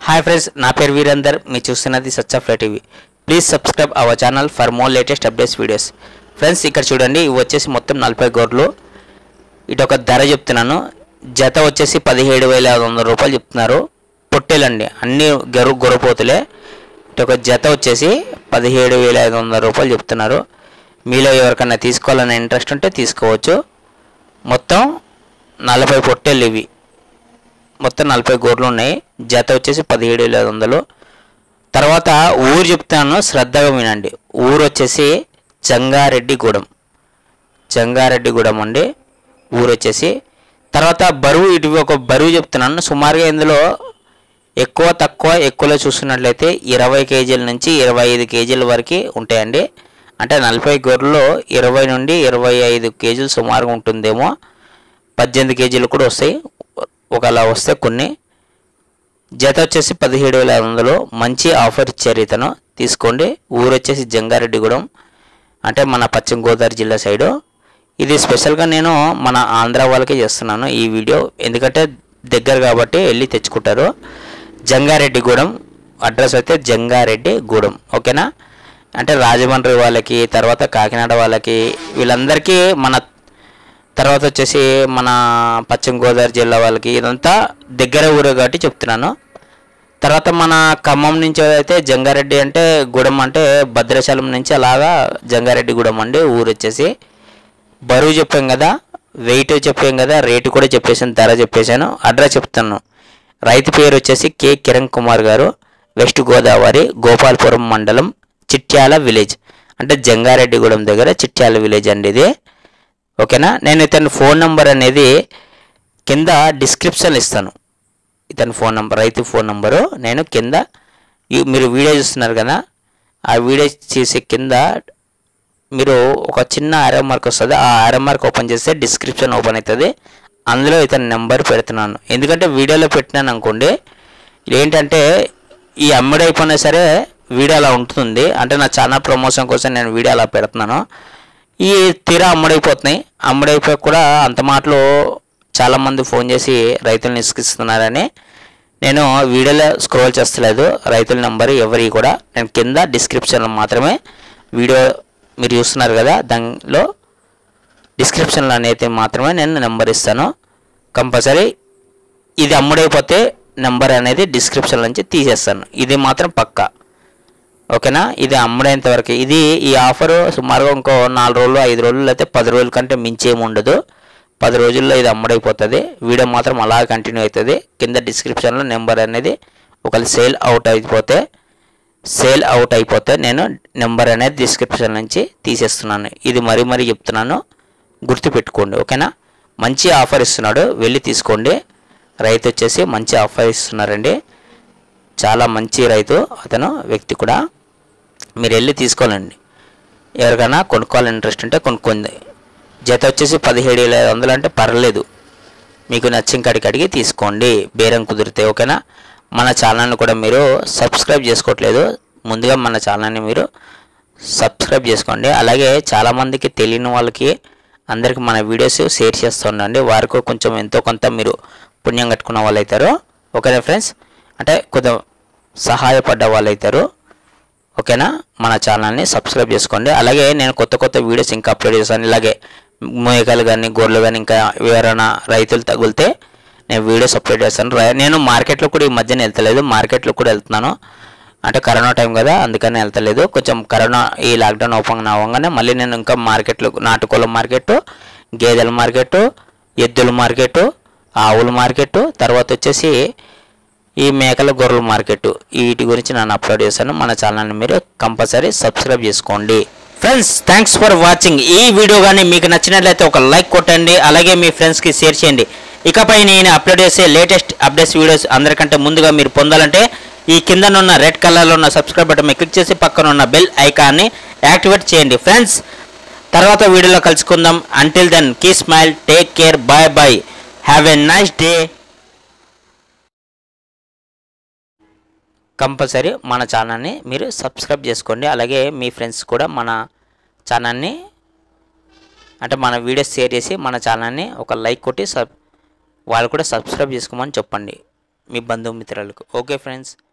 hi friends నా పేరు వీరేందర్ మీరు చూస్తున్నది సచ్చఫ్లై TV please subscribe our channel for more latest updates videos friends ఇక్కడ చూడండి ఇవి వచ్చేసి మొత్తం నలభై గోర్లు ఇటు ఒక ధర చెప్తున్నాను జత వచ్చేసి పదిహేడు వేల ఐదు వందల రూపాయలు చెప్తున్నారు పొట్టేలండి అన్ని గరు గొర్రపోతులే ఇటు ఒక జత వచ్చేసి పదిహేడు వేల ఐదు వందల రూపాయలు చెప్తున్నారు మీలో ఎవరికైనా తీసుకోవాలనే ఇంట్రెస్ట్ ఉంటే తీసుకోవచ్చు మొత్తం నలభై పొట్టేలు ఇవి మొత్తం నలభై గోర్లు ఉన్నాయి జత వచ్చేసి పదిహేడు వేల ఐదు వందలు తర్వాత ఊరు చెప్తాను శ్రద్ధగా వినండి ఊరు వచ్చేసి జంగారెడ్డిగూడెం జంగారెడ్డిగూడెం అండి ఊరు వచ్చేసి తర్వాత బరువు ఇటు ఒక బరువు చెప్తున్నాను సుమారుగా ఇందులో ఎక్కువ తక్కువ ఎక్కువలో చూసుకున్నట్లయితే ఇరవై కేజీల నుంచి ఇరవై ఐదు కేజీల వరకు ఉంటాయండి అంటే నలభై గొర్రెలో ఇరవై నుండి ఇరవై ఐదు కేజీలు సుమారుగా ఉంటుందేమో పద్దెనిమిది కేజీలు కూడా వస్తాయి ఒకలా వస్తే కొన్ని జత వచ్చేసి పదిహేడు వేల ఐదు వందలు మంచి ఆఫర్ ఇచ్చారు ఇతను తీసుకోండి ఊరు వచ్చేసి జంగారెడ్డిగూడెం అంటే మన పశ్చిమ గోదావరి జిల్లా సైడు ఇది స్పెషల్గా నేను మన ఆంధ్ర వాళ్ళకే చేస్తున్నాను ఈ వీడియో ఎందుకంటే దగ్గర కాబట్టి వెళ్ళి తెచ్చుకుంటారు జంగారెడ్డిగూడెం అడ్రస్ అయితే జంగారెడ్డిగూడెం ఓకేనా అంటే రాజమండ్రి వాళ్ళకి తర్వాత కాకినాడ వాళ్ళకి వీళ్ళందరికీ మన తర్వాత వచ్చేసి మన పశ్చిమ గోదావరి జిల్లా వాళ్ళకి ఇదంతా దగ్గర ఊరు కాబట్టి చెప్తున్నాను తర్వాత మన ఖమ్మం నుంచి అయితే జంగారెడ్డి అంటే గూడెం అంటే భద్రాచలం నుంచి అలాగా జంగారెడ్డి గూడెం అండి ఊరు వచ్చేసి బరువు చెప్పాం కదా వెయిట్ చెప్పాం కదా రేటు కూడా చెప్పేసాను ధర చెప్పేశాను అడ్రస్ చెప్తాను రైతు పేరు వచ్చేసి కె కిరణ్ కుమార్ గారు వెస్ట్ గోదావరి గోపాలపురం మండలం చిట్యాల విలేజ్ అంటే జంగారెడ్డిగూడెం దగ్గర చిట్యాల విలేజ్ అండి ఇది ఓకేనా నేను ఇతని ఫోన్ నెంబర్ అనేది కింద డిస్క్రిప్షన్ ఇస్తాను ఇతని ఫోన్ నెంబర్ రైతు ఫోన్ నెంబరు నేను కింద ఈ- మీరు వీడియో చూస్తున్నారు కదా ఆ వీడియో చేసే కింద మీరు ఒక చిన్న ఆరో మార్క్ వస్తుంది ఆ ఆరో మార్క్ ఓపెన్ చేస్తే డిస్క్రిప్షన్ ఓపెన్ అవుతుంది అందులో ఇతని నెంబర్ పెడుతున్నాను ఎందుకంటే వీడియోలో పెట్టినాను అనుకోండి ఏంటంటే ఈ అమ్ముడు అయిపోయినా సరే వీడియో అలా ఉంటుంది అంటే నా ఛానల్ ప్రమోషన్ కోసం నేను వీడియో అలా పెడుతున్నాను ఈ తీరా అమ్ముడైపోతున్నాయి అమ్ముడైపోయి కూడా అంత మాటలు చాలామంది ఫోన్ చేసి రైతులను ఇసుకిస్తున్నారని నేను వీడియోలో స్క్రోల్ చేస్తలేదు రైతుల నెంబర్ ఎవరి కూడా నేను కింద డిస్క్రిప్షన్లో మాత్రమే వీడియో మీరు చూస్తున్నారు కదా దానిలో డిస్క్రిప్షన్లో అనేది మాత్రమే నేను నెంబర్ ఇస్తాను కంపల్సరీ ఇది అమ్ముడైపోతే నెంబర్ అనేది డిస్క్రిప్షన్ నుంచి తీసేస్తాను ఇది మాత్రం పక్కా ఓకేనా ఇది అమ్ముడేంత వరకు ఇది ఈ ఆఫర్ సుమారుగా ఇంకో నాలుగు రోజులు ఐదు రోజులు అయితే పది రోజుల కంటే మించి ఏమి ఉండదు పది రోజుల్లో ఇది అమ్ముడైపోతుంది వీడియో మాత్రం అలా కంటిన్యూ అవుతుంది కింద డిస్క్రిప్షన్లో నెంబర్ అనేది ఒకవేళ సేల్ అవుట్ అయిపోతే సేల్ అవుట్ అయిపోతే నేను నెంబర్ అనేది డిస్క్రిప్షన్ నుంచి తీసేస్తున్నాను ఇది మరీ మరీ చెప్తున్నాను గుర్తుపెట్టుకోండి ఓకేనా మంచి ఆఫర్ ఇస్తున్నాడు వెళ్ళి తీసుకోండి రైతు వచ్చేసి మంచి ఆఫర్ ఇస్తున్నారండి చాలా మంచి రైతు అతను వ్యక్తి కూడా మీరు వెళ్ళి తీసుకోవాలండి ఎవరికైనా కొనుక్కోవాలని ఇంట్రెస్ట్ ఉంటే కొనుక్కోండి జత వచ్చేసి పదిహేడు వేల ఐదు వందలు అంటే పర్లేదు మీకు నచ్చిన కాడికి అడిగి తీసుకోండి బేరం కుదిరితే ఓకేనా మన ఛానల్ని కూడా మీరు సబ్స్క్రైబ్ చేసుకోవట్లేదు ముందుగా మన ఛానల్ని మీరు సబ్స్క్రైబ్ చేసుకోండి అలాగే చాలామందికి తెలియని వాళ్ళకి అందరికి మన వీడియోస్ షేర్ చేస్తుండండి వారికి కొంచెం ఎంతో కొంత మీరు పుణ్యం కట్టుకున్న వాళ్ళు అవుతారు ఓకేనా ఫ్రెండ్స్ అంటే కొంచెం సహాయపడ్డ వాళ్ళు అవుతారు ఓకేనా మన ఛానల్ని సబ్స్క్రైబ్ చేసుకోండి అలాగే నేను కొత్త కొత్త వీడియోస్ ఇంకా అప్లోడ్ చేస్తాను ఇలాగే మేకలు కానీ గొర్రెలు కానీ ఇంకా ఎవరైనా రైతులు తగిలితే నేను వీడియోస్ అప్లోడ్ చేస్తాను రై- నేను మార్కెట్లో కూడా ఈ మధ్యన వెళ్తలేదు మార్కెట్లో కూడా వెళ్తున్నాను అంటే కరోనా టైం కదా అందుకని వెళ్తలేదు కొంచెం కరోనా ఈ లాక్డౌన్ ఓపెన్ అవ్వగానే మళ్ళీ నేను ఇంకా మార్కెట్లో నాటుకోళ్ళ మార్కెట్ గేదెల మార్కెట్ ఎద్దుల మార్కెట్ ఆవుల మార్కెట్ తర్వాత వచ్చేసి ఈ మేకల గొర్రెల మార్కెట్ వీటి గురించి నేను అప్లోడ్ చేశాను మన ఛానల్ని మీరు కంపల్సరీ సబ్స్క్రైబ్ చేసుకోండి ఫ్రెండ్స్ థ్యాంక్స్ ఫర్ వాచింగ్ ఈ వీడియో కానీ మీకు నచ్చినట్లయితే ఒక లైక్ కొట్టండి అలాగే మీ ఫ్రెండ్స్కి షేర్ చేయండి ఇకపై నేను అప్లోడ్ చేసే లేటెస్ట్ అప్డేట్స్ వీడియోస్ అందరికంటే ముందుగా మీరు పొందాలంటే ఈ కిందనున్న రెడ్ కలర్లో ఉన్న సబ్స్క్రైబ్ బటన్ మీద క్లిక్ చేసి పక్కన ఉన్న బెల్ ఐకాన్ని యాక్టివేట్ చేయండి ఫ్రెండ్స్ తర్వాత వీడియోలో కలుసుకుందాం until then keep smile take care bye bye have a nice day compulsory మన ఛానల్ని మీరు సబ్స్క్రైబ్ చేసుకోండి అలాగే మీ ఫ్రెండ్స్ కూడా మన ఛానల్ని అంటే మన వీడియోస్ షేర్ చేసి మన ఛానల్ని ఒక లైక్ కొట్టి సబ్ వాళ్ళు కూడా సబ్స్క్రైబ్ చేసుకోమని చెప్పండి మీ బంధుమిత్రులకు ఓకే ఫ్రెండ్స్